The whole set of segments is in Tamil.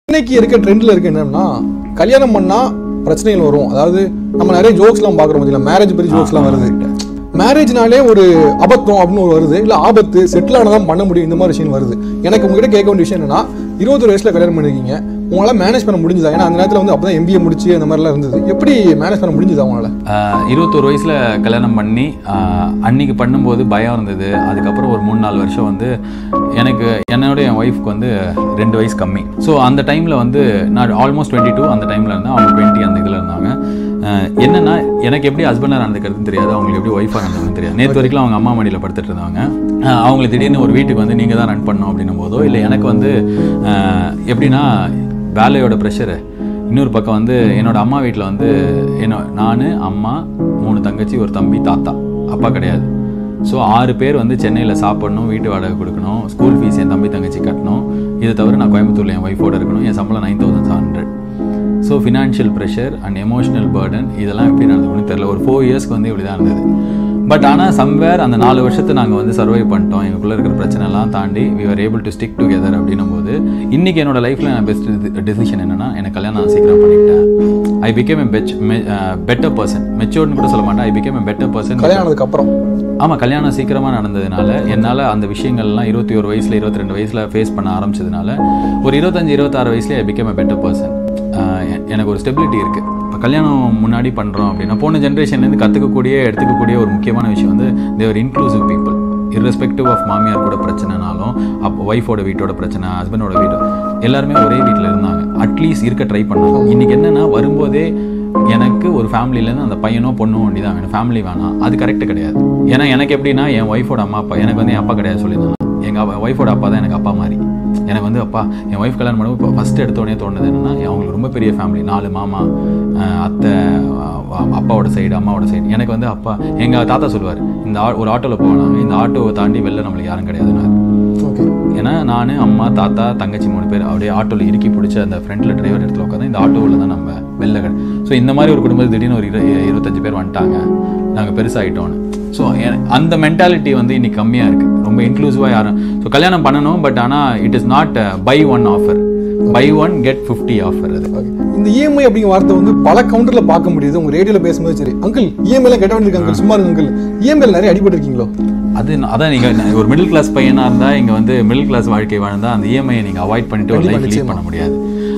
இன்னைக்கு இருக்க ட்ரெண்ட்ல இருக்கு என்னன்னா கல்யாணம் பண்ணா பிரச்சனைகள் வரும் அதாவது நம்ம நிறைய ஜோக்ஸ்லாம் பார்க்குறோம் பார்த்தீங்களா மேரேஜ் பற்றி ஜோக்ஸ்லாம் வருது மேரேஜ்னாலே ஒரு அபத்தம் அப்படின்னு ஒரு வருது இல்லை ஆபத்து செட்டில் ஆனதான் பண்ண முடியும் இந்த மாதிரி விஷயம் வருது எனக்கு உங்ககிட்ட கேட்க வேண்டிய விஷயம் என்னன்னா இருபத்தொரு வயசுல கல்யாணம் பண்ணிருக்கீங்க உங்களால் மேனேஜ் பண்ண முடிஞ்சுதா ஏன்னா அந்த நேரத்தில் வந்து அப்பதான் எம்பிஏ முடிச்சு அந்த மாதிரிலாம் இருந்தது எப்படி மேனேஜ் பண்ண முடிஞ்சுதா உங்களால் ஆஹ் இருபத்தொரு வயசில் கல்யாணம் பண்ணி ஆஹ் அன்னைக்கு பண்ணும்போது பயம் இருந்தது அதுக்கப்புறம் ஒரு மூணு நாலு வருஷம் வந்து எனக்கு என்னோட என் ஒய்ஃப்க்கு வந்து ரெண்டு வயசு கம்மி ஸோ அந்த டைமில் வந்து நான் ஆல்மோஸ்ட் டுவெண்ட்டி டூ அந்த டைமில் இருந்தேன் அவங்க டுவெண்ட்டி அந்த இதில் இருந்தாங்க ஆஹ் என்னன்னா எனக்கு எப்படி ஹஸ்பண்டாக நடந்துக்கிறதுன்னு தெரியாது அவங்களுக்கு எப்படி ஒய்ஃபாக நடந்துக்கிறதுன்னு தெரியாது நேற்று வரைக்கும் அவங்க அம்மா மடியில் படுத்துட்டு இருந்தாங்க ஆஹ் அவங்களுக்கு திடீர்னு ஒரு வீட்டுக்கு வந்து நீங்கள் தான் ரன் பண்ணணும் அப்படின்னும் போதோ இல்லை எனக்கு வந்து ஆஹ் எப்படின்னா வேலையோட ப்ரெஷரு இன்னொரு பக்கம் வந்து என்னோட அம்மா வீட்டில் வந்து என்ன நான் அம்மா மூணு தங்கச்சி ஒரு தம்பி தாத்தா அப்பா கிடையாது ஸோ ஆறு பேர் வந்து சென்னையில் சாப்பிடணும் வீட்டு வாடகை கொடுக்கணும் ஸ்கூல் ஃபீஸ் என் தம்பி தங்கச்சி கட்டணும் இதை தவிர நான் கோயம்புத்தூரில் என் ஒய்ஃபோட இருக்கணும் என் சம்பளம் nine thousand seven hundred so financial pressure and emotional burden இதெல்லாம் எப்படி நடந்ததுன்னு தெரியல ஒரு ஃபோர் இயர்ஸ்க்கு வந்து இப்படி தான் இருந்தது பட் ஆனால் சம்வேர் அந்த நாலு வருஷத்தை நாங்கள் வந்து சர்வை பண்ணிட்டோம் எங்களுக்குள்ள இருக்கிற பிரச்சனைலாம் தாண்டி we are able to stick together அப்படின்னும் போது இன்னைக்கு என்னோட லைஃப்பில் நான் பெஸ்ட் டெசிஷன் என்னன்னா எனக்கு கல்யாணம் நான் சீக்கிரம் பண்ணிக்கிட்டேன் ஐ பிகேம் எ பெச் பெட்டர் பர்சன் மெச்சூர்னு கூட சொல்ல மாட்டேன் I became a better person கல்யாணம் ஆனதுக்கு அப்புறம் ஆமாம் கல்யாணம் சீக்கிரமாக நடந்ததுனால என்னால் அந்த விஷயங்கள்லாம் இருபத்தி ஒரு வயசில் இருபத்தி ரெண்டு வயசில் ஃபேஸ் பண்ண ஆரம்பிச்சதுனால ஒரு இருபத்தஞ்சு இருபத்தாறு வயசுலேயே I became a better person எனக்கு ஒரு ஸ்டெபிலிட்டி இருக்குது இப்போ கல்யாணம் முன்னாடி பண்ணுறோம் அப்படின்னா போன ஜென்ரேஷன்லேருந்து கற்றுக்கக்கூடிய எடுத்துக்கக்கூடிய ஒரு முக்கியமான விஷயம் வந்து they're inclusive people irrespective of மாமியார் கூட பிரச்சனைனாலும் அப்போ ஒய்ஃபோட வீட்டோட பிரச்சனை ஹஸ்பண்டோட வீடு எல்லாருமே ஒரே வீட்டில் இருந்தாங்க அட்லீஸ்ட் இருக்க ட்ரை பண்ணாங்க இன்றைக்கி என்னென்னா வரும்போதே எனக்கு ஒரு ஃபேமிலியிலேருந்து அந்த பையனோ பொண்ணோ ஒண்டி தான் வேணும் ஃபேமிலி வேணாம் அது கரெக்ட் கிடையாது ஏன்னா எனக்கு எப்படின்னா என் ஒய்ஃபோட அம்மா அப்பா எனக்கு வந்து என் அப்பா கிடையாது சொல்லியிருந்தாங்க எங்கள் ஒய்ஃபோட அப்பா தான் எனக்கு அப்பா மாதிரி எனக்கு வந்து அப்பா என் ஒய்ஃப் கல்யாணம் பண்ணும்போது இப்போ ஃபஸ்ட்டு எடுத்தோடனே தோணுது என்னன்னா அவங்களுக்கு ரொம்ப பெரிய ஃபேமிலி நாலு மாமா அஹ் அத்தை அஹ் அப்பாவோட சைடு அம்மாவோட சைடு எனக்கு வந்து அப்பா எங்கள் தாத்தா சொல்லுவார் இந்த ஆ ஒரு ஆட்டோவில் போனாங்க இந்த ஆட்டோவை தாண்டி வெளில நம்மளுக்கு யாரும் கிடையாதுன்னு ஓகே ஏன்னா நான் அம்மா தாத்தா தங்கச்சி மூணு பேர் அப்படியே ஆட்டோவில் இறுக்கி பிடிச்ச அந்த ஃப்ரண்ட்டில் டிரைவர் இடத்துல உட்காந்து இந்த ஆட்டோவில் தான் நம்ம வெளில கடை ஸோ இந்த மாதிரி ஒரு குடும்பத்தில் திடீர்னு ஒரு இரு இருபத்தஞ்சு பேர் வந்துட்டாங்க நாங்கள் பெருசாகிட்டோன்னு ஸோ அந்த மென்டாலிட்டி வந்து இன்னைக்கு கம்மியாக இருக்குது ரொம்ப இன்க்ளூசிவாக யாரும் ஸோ கல்யாணம் பண்ணணும் பட் ஆனால் it is not buy one offer buy one get fifty offer அது ஓகே இந்த இஎம்ஐ அப்படிங்கிற வார்த்தை வந்து பல கவுண்டர்ல பார்க்க முடியுது உங்க ரேடியோல பேசும்போது சரி அங்கிள் இஎம்ஐல கட்ட வேண்டியிருக்கு அங்கிள் சும்மா இருங்க அங்கிள் இஎம்ஐல நிறைய அடிபட்டு இருக்கீங்களோ அது அதான் நீங்கள் ஒரு மிடில் கிளாஸ் பையனாக இருந்தால் இங்கே வந்து மிடில் கிளாஸ் வாழ்க்கை வாழ்ந்தால் அந்த இஎம்ஐயை நீங்கள் அவாய்ட் பண்ணிட்டு ஒரு லைஃப் லீட் பண்ண முடியாது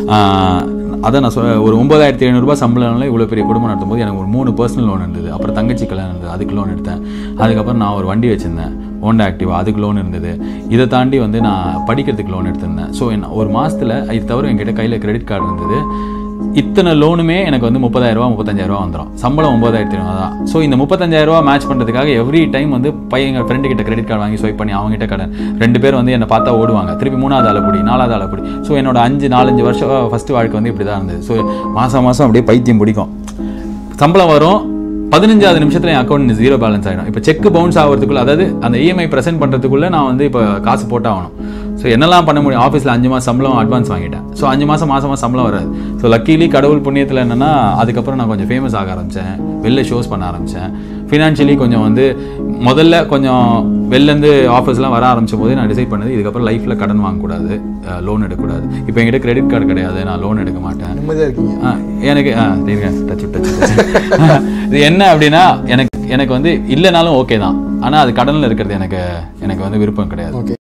ஆஹ் அதான் நான் சொல்ல ஒரு ஒன்பதாயிரத்தி ஐநூறுரூபா சம்பளம்ல இவ்வளோ பெரிய குடும்பம் நடத்தும் போது எனக்கு ஒரு மூணு பர்சனல் லோன் இருந்தது அப்புறம் தங்கச்சி கல்யாணம் இருந்தது அதுக்கு லோன் எடுத்தேன் அதுக்கப்புறம் நான் ஒரு வண்டி வச்சுருந்தேன் ஹோண்டா ஆக்டிவா அதுக்கு லோன் இருந்தது இதை தாண்டி வந்து நான் படிக்கிறதுக்கு லோன் எடுத்திருந்தேன் ஸோ என்ன ஒரு மாதத்தில் இது தவிர என்கிட்ட கையில் கிரெடிட் கார்டு இருந்தது இத்தனை லோனுமே எனக்கு வந்து முப்பதாயிரரூபா முப்பத்தஞ்சாயிரரூபா வந்துடும் சம்பளம் ஒன்பதாயிரத்தி ஐநூறு தான் ஸோ இந்த முப்பத்தஞ்சாயிரரூபா மேட்ச் பண்ணுறதுக்காக எவ்ரி டைம் வந்து பையன் ஃப்ரெண்டு கிட்ட கிரெடிட் கார்டு வாங்கி ஸ்வைப் பண்ணி அவங்ககிட்ட கடன் ரெண்டு பேர் வந்து என்னை பார்த்தா ஓடுவாங்க திருப்பி மூணாவது ஆளப்படி நாலாவது ஆளப்படி ஸோ என்னோட அஞ்சு நாலஞ்சு வருஷம் ஃபஸ்ட்டு வாழ்க்கை வந்து இப்படி தான் இருந்தது ஸோ மாதம் மாதம் அப்படியே பைத்தியம் பிடிக்கும் சம்பளம் வரும் பதினஞ்சாவது நிமிஷத்துல என் அக்கௌண்ட் ஜீரோ பேலன்ஸ் ஆகிடும் இப்போ செக் பவுன்ஸ் ஆகிறதுக்குள்ள அதாவது அந்த இஎம்ஐ ப்ரெசென்ட் பண்ணுறதுக்குள்ள நான் வந்து இப்போ காசு போட்டாகணும் ஸோ என்னெல்லாம் பண்ண முடியும் ஆஃபீஸில் அஞ்சு மாதம் சம்பளம் அட்வான்ஸ் வாங்கிட்டேன் ஸோ அஞ்சு மாதம் மாதம் மாதம் சம்பளம் வராது ஸோ லக்கிலி கடவுள் புண்ணியத்தில் என்னென்னா அதுக்கப்புறம் நான் கொஞ்சம் ஃபேமஸ் ஆக ஆரம்பித்தேன் வெளில ஷோஸ் பண்ண ஆரம்பித்தேன் ஃபினான்ஷியலி கொஞ்சம் வந்து முதல்ல கொஞ்சம் வெளிலேருந்து ஆஃபர்ஸ்லாம் வர ஆரம்பிச்ச போது நான் டிசைட் பண்ணது இதுக்கப்புறம் லைஃப்பில் கடன் வாங்கக்கூடாது லோன் எடுக்கக்கூடாது இப்போ என்கிட்ட கிரெடிட் கார்டு கிடையாது நான் லோன் எடுக்க மாட்டேன் நிம்மதியா இருக்கீங்க ஆ, எனக்கு ஆ இருங்க டச் டச் டச் இது என்ன அப்படின்னா எனக்கு எனக்கு வந்து இல்லைனாலும் ஓகே தான் ஆனால் அது கடனில் இருக்கிறது எனக்கு எனக்கு வந்து விருப்பம் கிடையாது ஓகே